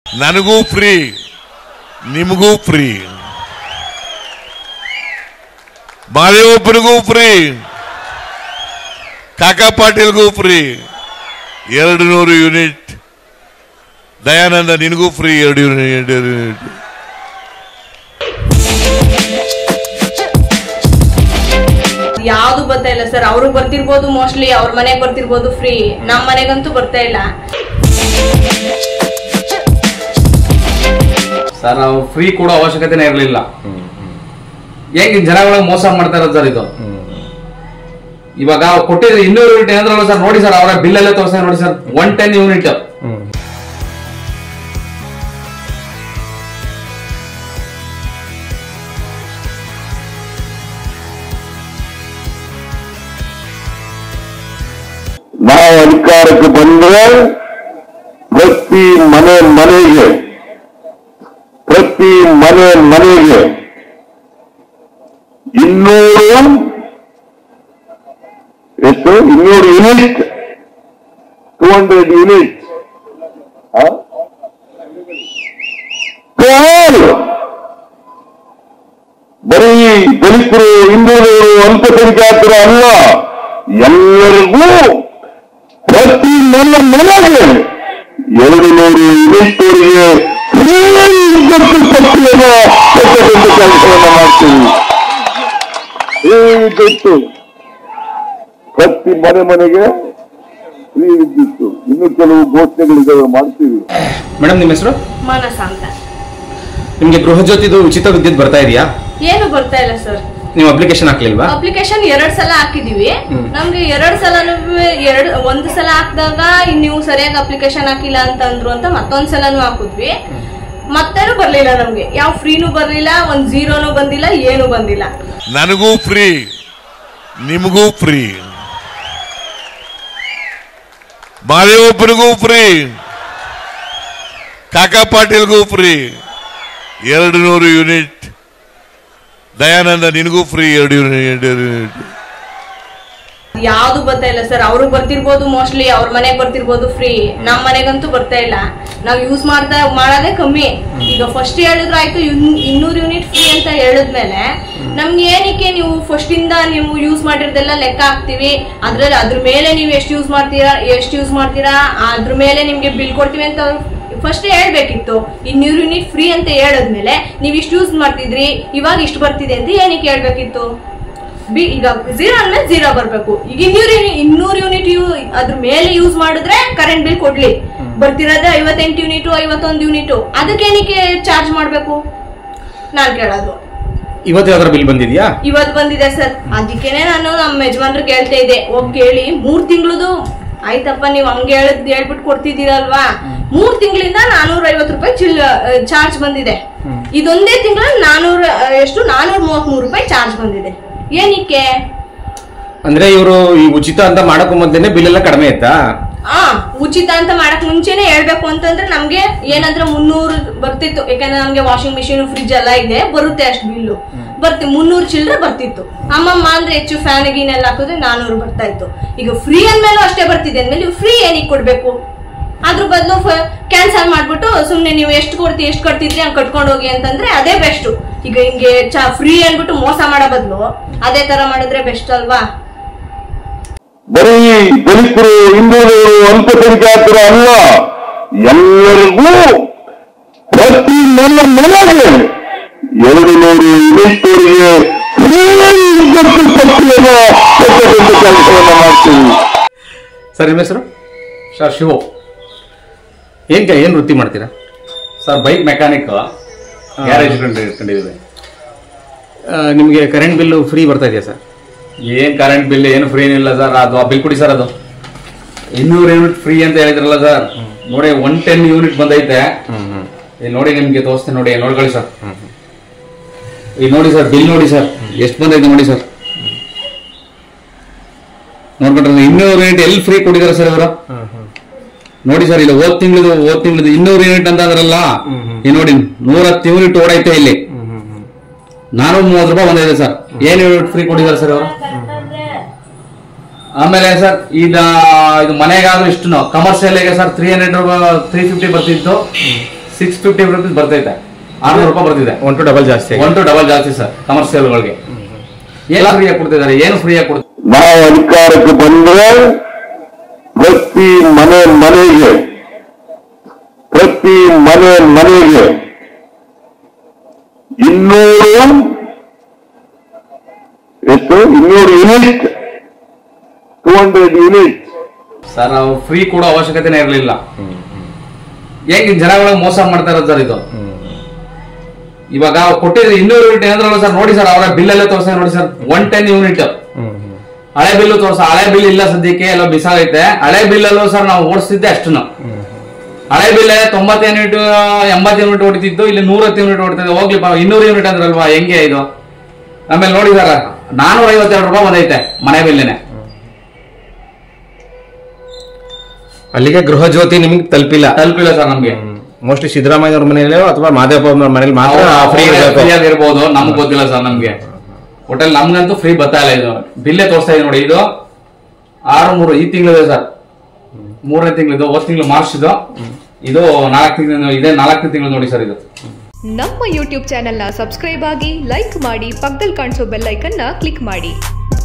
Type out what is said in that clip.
ನನಗೂ ಫ್ರೀ ನಿಮಗೂ free ಮಾದೇವಪ್ಪನಿಗೂ free ಕಾಕಾ ಪಾಟೀಲ್ಗೂ ಫ್ರೀ ಎರಡು ನೂರು ಯೂನಿಟ್ ದಯಾನಂದ ನಿನಗೂ ಫ್ರೀ ಎರಡು ಯೂನಿಟ್ ಎರಡು ಯೂನಿಟ್ ಯಾವ್ದು ಬರ್ತಾ ಇಲ್ಲ ಸರ್ ಅವ್ರಿಗೆ ಬರ್ತಿರ್ಬೋದು ಮೋಸ್ಟ್ಲಿ ಅವ್ರ ಮನೆಗೆ ಬರ್ತಿರ್ಬೋದು ಫ್ರೀ ನಮ್ಮ ಮನೆಗಂತೂ ಬರ್ತಾ ಇಲ್ಲ ಸರ್ ನಾವು ಫ್ರೀ ಕೊಡೋ ಅವಶ್ಯಕತೆನೇ ಇರಲಿಲ್ಲ ಹೇಗೆ ಜನಗಳಿಗೆ ಮೋಸ ಮಾಡ್ತಾ ಇರೋದು ಸರ್ ಇದು ಇವಾಗ ಕೊಟ್ಟಿದ್ರೆ ಇನ್ನೂರು ಯೂನಿಟ್ ಏನಂದ್ರಲ್ಲ ಸರ್ ನೋಡಿ ಸರ್ ಅವರ ಬಿಲ್ ಎಲ್ಲ ತೋರಿಸ್ತಾರೆ ನೋಡಿ ಸರ್ ಒನ್ ಟೆನ್ ಯೂನಿಟ್ ನಾವು ಅಧಿಕಾರಕ್ಕೆ ಬಂದರೆ ಪ್ರತಿ ಮನೆ ಮನೆಗೆ ಪ್ರತಿ ಮನೆ ಮನೆಗೆ ಇನ್ನೂರು ಎಷ್ಟು ಇನ್ನೂರು ಯೂನಿಟ್ ಟೂ ಹಂಡ್ರೆಡ್ ಯೂನಿಟ್ ಬರೀ ದಲಿತರು ಹಿಂದುಳಿದವರು ಅಲ್ಪಸಂಖ್ಯಾತರು ಅಲ್ಲ ಎಲ್ಲರಿಗೂ ಪ್ರತಿ ನನ್ನ ಮನೆಗೆ ಎರಡು ನೂರು ಯೂನಿಟ್ವರೆಗೆ ಫ್ರೀ ವಿದ್ಯುತ್ ಶಕ್ತಿಯನ್ನು ಕೊಟ್ಟದಂತ ಕೆಲಸವನ್ನು ಮಾಡ್ತೀವಿ ಫ್ರೀ ವಿದ್ಯುತ್ ಪ್ರತಿ ಮನೆ ಮನೆಗೆ ಫ್ರೀ ವಿದ್ಯುತ್ ಇನ್ನು ಕೆಲವು ಘೋಷಣೆಗಳಿದ್ದಾವೆ ಮಾಡ್ತೀವಿ ಮೇಡಮ್ ನಿಮ್ಮ ಹೆಸರು ಮಾನಸ ಅಂತ ನಿಮ್ಗೆ ಗೃಹ ಜ್ಯೋತಿದು ಉಚಿತ ವಿದ್ಯುತ್ ಬರ್ತಾ ಇದೆಯಾ ಏನು ಬರ್ತಾ ಇಲ್ಲ ಸರ್ ನೀವು ಅಪ್ಲಿಕೇಶನ್ ಹಾಕ್ಲಿಲ್ವಾ ಅಪ್ಲಿಕೇಶನ್ ಎರಡ್ ಸಲ ಹಾಕಿದೀವಿ ನಮ್ಗೆ ಎರಡ್ ಸಲನು ಎರಡ್ ಒಂದ್ ಸಲ ಹಾಕಿದಾಗ ನೀವು ಸರಿಯಾಗಿ ಅಪ್ಲಿಕೇಶನ್ ಹಾಕಿಲ್ಲ ಅಂತ ಅಂದ್ರು ಅಂತ ಮತ್ತೊಂದ್ ಸಲನು ಹಾಕಿದ್ವಿ ಮತ್ತೇನು ಬರ್ಲಿಲ್ಲ ನಮ್ಗೆ ಯಾವ ಫ್ರೀನೂ ಬರ್ಲಿಲ್ಲ ಒಂದ್ ಝೀರೋನು ಬಂದಿಲ್ಲ ಏನು ಬಂದಿಲ್ಲ ನನಗೂ ಫ್ರೀ ನಿಮಗೂ ಫ್ರೀ ಮಾದೇವಪ್ಪನಿಗೂ ಫ್ರೀ ಕಾಕಾ ಪಾಟೀಲ್ಗೂ ಫ್ರೀ ಎರಡು ನೂರು ಯೂನಿಟ್ ದಯಾನಂದ ನಿನಗೂ ಫ್ರೀ ಎರಡು ಯೂನಿಟ್ ಎರಡು ಯೂನಿಟ್ ಯಾವ್ದು ಬರ್ತಾ ಇಲ್ಲ ಸರ್ ಅವ್ರಿಗೆ ಬರ್ತಿರ್ಬೋದು ಮೋಸ್ಟ್ಲಿ ಅವ್ರ ಮನೆಗೆ ಬರ್ತಿರ್ಬೋದು ಫ್ರೀ ನಮ್ಮ ಮನೆಗಂತೂ ಬರ್ತಾ ಇಲ್ಲ ನಾವು ಯೂಸ್ ಮಾಡ್ತಾ ಮಾಡೋದೇ ಕಮ್ಮಿ ಈಗ ಫಸ್ಟ್ ಹೇಳಿದ್ರು ಆಯ್ತು ಇನ್ನೂರು ಯೂನಿಟ್ ಫ್ರೀ ಅಂತ ಹೇಳಿದ್ಮೇಲೆ ನಮ್ಗೆ ಏನಕ್ಕೆ ನೀವು ಫಸ್ಟ್ ಇಂದ ನೀವು ಯೂಸ್ ಮಾಡಿರೋದೆಲ್ಲ ಲೆಕ್ಕ ಹಾಕ್ತಿವಿ ಅದ್ರಲ್ಲಿ ಅದ್ರ ಮೇಲೆ ನೀವು ಎಷ್ಟು ಯೂಸ್ ಮಾಡ್ತೀರಾ ಎಷ್ಟು ಯೂಸ್ ಮಾಡ್ತೀರಾ ಅದ್ರ ಮೇಲೆ ನಿಮ್ಗೆ ಬಿಲ್ ಕೊಡ್ತೀವಿ ಅಂತ ಫಸ್ಟ್ ಹೇಳ್ಬೇಕಿತ್ತು ಇನ್ನೂರು ಯೂನಿಟ್ ಫ್ರೀ ಅಂತ ಹೇಳಿದ್ಮೇಲೆ ನೀವು ಇಷ್ಟು ಯೂಸ್ ಮಾಡ್ತಿದ್ರಿ ಇವಾಗ ಇಷ್ಟು ಬರ್ತಿದೆ ಅಂತ ಏನಕ್ಕೆ ಹೇಳ್ಬೇಕಿತ್ತು ಬಿ ಈಗ ಝೀರೋ ಅಂದ್ಮೇಲೆ ಝೀರೋ ಬರ್ಬೇಕು ಈಗ ಇನ್ನೂರು ಇನ್ನೂರು ಯೂನಿಟ್ ಯೂ ಅದ್ರ ಮೇಲೆ ಯೂಸ್ ಮಾಡಿದ್ರೆ ಕರೆಂಟ್ ಬಿಲ್ ಕೊಡ್ಲಿ ಬರ್ತಿರೋದು ಐವತ್ತೆಂಟು ಯೂನಿಟು ಐವತ್ತೊಂದು ಯೂನಿಟು ಅದಕ್ಕೆ ಏನಕ್ಕೆ ಚಾರ್ಜ್ ಮಾಡ್ಬೇಕು ನಾನ್ ಕೇಳೋದು ಇವತ್ತು ಯಾವ್ದಾರ ಬಿಲ್ ಬಂದಿದ್ಯಾ ಇವತ್ ಬಂದಿದೆ ಸರ್ ಅದಕ್ಕೇನೆ ನಾನು ನಮ್ಮ ಯಜಮಾನ್ರಿಗೆ ಹೇಳ್ತಾ ಇದ್ದೆ ಹೋಗ್ ಕೇಳಿ ಮೂರ್ ತಿಂಗಳದು ಆಯ್ತಪ್ಪ ನೀವು ಹಂಗೆ ಹೇಳದ್ ಹೇಳ್ಬಿಟ್ಟು ಕೊಡ್ತಿದ್ದೀರಲ್ವಾ ಮೂರ್ ತಿಂಗಳಿಂದ ನಾನೂರ ಐವತ್ತು ರೂಪಾಯಿ ಚಿಲ್ ಚಾರ್ಜ್ ಬಂದಿದೆ ಇದೊಂದೇ ತಿಂಗಳ ನಾನೂರ ಎಷ್ಟು ನಾನೂರ ಮೂವತ್ಮೂರು ರೂಪಾಯಿ ಚಾರ್ಜ್ ಬಂದಿದೆ ಏನಕ್ಕೆ ಅಂದ್ರೆ ಇವರು ಈ ಉಚಿತ ಅಂತ ಮಾಡಕ್ ಮೊದ್ಲೇನೆ ಬಿಲ್ ಎಲ್ಲ ಕಡಿಮೆ ಇತ್ತಾ ಆ ಉಚಿತ ಅಂತ ಮಾಡಕ್ ಮುಂಚೆನೆ ಹೇಳ್ಬೇಕು ಅಂತಂದ್ರೆ ನಮ್ಗೆ ಏನಂದ್ರೆ ಮುನ್ನೂರು ಬರ್ತಿತ್ತು ಯಾಕಂದ್ರೆ ನಮ್ಗೆ ವಾಷಿಂಗ್ ಮಿಷಿನ್ ಫ್ರಿಜ್ ಎಲ್ಲ ಇದೆ ಬರುತ್ತೆ ಅಷ್ಟು ಬಿಲ್ಲು ಬರ್ತಿ ಮುನ್ನೂರು ಚಿಲ್ಲರೆ ಬರ್ತಿತ್ತು ಅಮ್ಮಮ್ಮ ಅಂದ್ರೆ ಹೆಚ್ಚು ಫ್ಯಾನ್ ಗೀನ್ ಎಲ್ಲ ಹಾಕಿದ್ರೆ ನಾನೂರು ಬರ್ತಾ ಇತ್ತು ಈಗ ಫ್ರೀ ಅಂದ್ಮೇಲೂ ಅಷ್ಟೇ ಬರ್ತಿದೆ ಅಂದ್ಮೇಲೆ ನೀವು ಫ್ರೀ ಏನಕ್ಕೆ ಕೊಡ್ಬೇಕು ಅದ್ರ ಬದಲು ಕ್ಯಾನ್ಸಲ್ ಮಾಡ್ಬಿಟ್ಟು ಸುಮ್ನೆ ನೀವು ಎಷ್ಟು ಕೊಡ್ತಿ ಎಷ್ಟು ಕಟ್ತಿದ್ರಿ ಹಂಗ್ ಕಟ್ಕೊಂಡು ಹೋಗಿ ಅಂತಂದ್ರೆ ಅದೇ ಬೆಸ್ಟ್ ಈಗ ಹಿಂಗೆ ಚಾ ಫ್ರೀ ಅನ್ಬಿಟ್ಟು ಮೋಸ ಮಾಡೋ ಬದಲು ಅದೇ ತರ ಮಾಡಿದ್ರೆ ಬೆಸ್ಟ್ ಅಲ್ವಾ ಬರೀ ದಲಿತರು ಹಿಂದುಳಿದವರು ಅಲ್ಪಸಂಖ್ಯಾತರು ಅಲ್ಲ ಎಲ್ಲರಿಗೂ ಪ್ರತಿ ನನ್ನ ಮನೆಗೆ ಎರಡು ನೂರು ಯೂನಿಟ್ವರೆಗೆ ಫ್ರೀ ವಿದ್ಯುತ್ ಶಕ್ತಿಯನ್ನು ಕೊಟ್ಟದಂತ ಕೆಲಸವನ್ನು ಮಾಡ್ತೀವಿ ಸರ್ ನಿಮ್ಮ ಹೆಸರು ಸರ್ ಶಿವು ಏನ್ ಕೆ- ಏನ್ ವೃತ್ತಿ ಮಾಡ್ತೀರಾ ಸರ್ ಬೈಕ್ ಮೆಕ್ಯಾನಿಕ್ ಗ್ಯಾರೇಜ್ ಇಟ್ಕೊಂಡಿದ್ದೀವಿ ಆ, ನಿಮ್ಗೆ ಕರೆಂಟ್ ಬಿಲ್ ಫ್ರೀ ಬರ್ತಾ ಇದೆಯಾ ಸರ್ ಏನ್ ಕರೆಂಟ್ ಬಿಲ್ ಏನು ಫ್ರೀ ಏನಿಲ್ಲ ಸರ್ ಅದು ಆ ಬಿಲ್ ಕೊಡಿ ಸರ್ ಅದು ಇನ್ನೂರು ಯೂನಿಟ್ ಫ್ರೀ ಅಂತ ಹೇಳಿದ್ರಲ್ಲ ಸರ್ ನೋಡಿ ಒನ್ ಟೆನ್ ಯೂನಿಟ್ ಬಂದೈತೆ ಇಲ್ಲಿ ನೋಡಿ ನಿಮ್ಗೆ ತೋರಿಸ್ತೀನಿ ನೋಡಿ ನೋಡ್ಕೊಳ್ಳಿ ಸರ್ ಈಗ ನೋಡಿ ಸರ್ ಬಿಲ್ ನೋಡಿ ಸರ್ ಎಷ್ಟು ಬಂದೈತೆ ನೋಡಿ ಸರ್ ನೋಡ್ಕೊಂಡ್ರೆ ಇನ್ನೂರು ಯೂನಿಟ್ ಎಲ್ಲಿ ಫ್ರೀ ಕೊಟ್ಟಿದ್ದಾರೆ ಸರ್ ಇವರು ನೋಡಿ ಸರ್ ಇಲ್ಲಿ ಹೋದ್ ತಿಂಗಳದು ಹೋದ್ ತಿಂಗಳದು ಇನ್ನೂರು ಯೂನಿಟ್ ಅಂತ ಅಂದ್ರಲ್ಲ ಈ ನೋಡಿ ನೂರ ಹತ್ತು ಯೂನಿಟ್ ಓಡೈತೆ ಇಲ್ಲಿ ನಾನೂರ ಮೂವತ್ತು ರೂಪಾಯಿ ಬಂದಿದೆ ಸರ್ ಏನ್ ಯೂನಿಟ್ ಫ್ರೀ ಕೊಟ್ಟಿದ್ದಾರೆ ಸರ್ ಇವರು ಆಮೇಲೆ ಸರ್ ಈಗ ಇದು ಮನೆಗಾದ್ರೂ ಇಷ್ಟು ಕಮರ್ಷಿಯಲ್ ಗೆ sir three hundred three fifty ಬರ್ತಿತ್ತು ಸಿಕ್ಸ್ ಫಿಫ್ಟಿ ರುಪೀಸ್ ಬರ್ತೈತೆ ಆರ್ನೂರು ರೂಪಾಯಿ ಬರ್ತಿದೆ ಒನ್ ಟು ಡಬಲ್ ಜಾಸ್ತಿ ಒನ್ ಟು ಡಬಲ್ ಜಾಸ್ತಿ ಸರ್ ಕಮರ್ಷಿಯಲ್ಗಳಿಗೆ ಏನು ಫ್ರೀಯಾಗಿ ಕೊಡ್ತಿದ್ದಾರೆ ಏನು ಫ್ರೀಯಾಗಿ ಕೊಡ್ತಾರೆ ನಾವು ಅಧಿಕಾರಕ್ಕೆ ಬಂದ್ರೆ ಪ್ರತಿ ಮನೆ ಮನೆಗೆ ಪ್ರತಿ ಮನೆ ಮನೆಗೆ ಇನ್ನೂರು ಎಷ್ಟು ಇನ್ನೂರು unit two hundred unit sir ನಾವು ಫ್ರೀ ಕೊಡೋ ಅವಶ್ಯಕತೆನೇ ಇರಲಿಲ್ಲ ಹೇಗೆ ಜನಗಳಿಗೆ ಮೋಸ ಮಾಡ್ತಾ ಇರೋದು ಸರ್ ಇದು ಇವಾಗ ಕೊಟ್ಟಿದ್ರೆ ಇನ್ನೂರು ಯೂನಿಟ್ ಏನಂದ್ರಲ್ಲ ಸರ್ ನೋಡಿ ಸರ್ ಅವರ ಬಿಲ್ ಎಲ್ಲ ತೋರಿಸ ನೋಡಿ ಸರ್ ಒನ್ ಟೆನ್ ಯೂನಿಟ್ ಹಳೆ ಬಿಲ್ಲು ತೋರ್ಸ ಹಳೆ ಬಿಲ್ ಇಲ್ಲ ಸದ್ಯಕ್ಕೆ ಎಲ್ಲ ಬಿಸಾಗೈತೆ ಹಳೆ ಬಿಲ್ ಅಲ್ಲೂ ಸರ್ ನಾವು ಓಡಿಸ್ತಿದ್ದೆ ಅಷ್ಟು ಹಳೆ ಬಿಲ್ ತೊಂಬತ್ತು ಯೂನಿಟ್ ಎಂಬತ್ತು ಯೂನಿಟ್ ಹೊಡಿತಿದ್ದು ಇಲ್ಲಿ ನೂರತ್ತು ಯೂನಿಟ್ ಹೊಡಿತಿದ್ದೆ ಹೋಗ್ಲಿ ಬಾ, ಇನ್ನೂರು ಯೂನಿಟ್ ಅಂದ್ರಲ್ವಾ ಹೆಂಗೆ ಇದು ಆಮೇಲೆ ನೋಡಿ ಸರ್ ನಾನೂರ ಐವತ್ತೆರಡು ರೂಪಾಯಿ ಬಂದೈತೆ ಮನೆ ಬಿಲ್ಲೇನೆ ಅಲ್ಲಿಗೆ ಗೃಹ ಜ್ಯೋತಿ ನಿಮಗೆ ತಲುಪಿಲ್ಲ ತಲುಪಿಲ್ಲ ಸರ್ ನಮ್ಗೆ ಮೋಸ್ಟ್ಲಿ ಸಿದ್ದರಾಮಯ್ಯ ಅವ್ರ ಮನೆಯಲ್ಲೋ ಅಥವಾ ಮಾದೇವಪ್ಪ ಅವ್ರ ಮನೇಲಿ ಮಾತ್ರ ಫ್ರೀ ಇರಬೇಕು ಫ್ರೀಯಾಗಿ ಇರ್ಬೋದು ನಮ್ಗೆ ಗೊತ್ತಿಲ್ಲ ಸರ್ ನಮ್ಗೆ ಹೋಟೆಲ್ ನಮ್ಗಂತೂ ಫ್ರೀ ಬರ್ತಾ ಇಲ್ಲ ಇದು ಬಿಲ್ಲೇ ತೋರಿಸ್ತಾ ಇದೆ ನೋಡಿ ಇದು ಆರು ಮೂರು ಈ ತಿಂಗಳಿದೆ ಸರ್ ಮೂರನೇ ತಿಂಗಳಿದು ಹೋದ್ ತಿಂಗಳು ಮಾರ್ಚ್ ಇದು ಇದು ನಾಲ್ಕು ತಿಂಗಳು ಇದೆ ನಾಲ್ಕನೇ ತಿಂಗಳು ನೋಡಿ ಸರ್ ಇದು ನಮ್ಮ ಯೂಟ್ಯೂಬ್ ಚಾನೆಲ್ನ ಸಬ್ಸ್ಕ್ರೈಬ್ ಆಗಿ ಲೈಕ್ ಮಾಡಿ ಪಕ್ಕದಲ್ಲಿ ಕಾಣಿಸೋ ಬೆಲ್ ಐಕನ್ನ ಕ್ಲಿಕ್ ಮಾಡಿ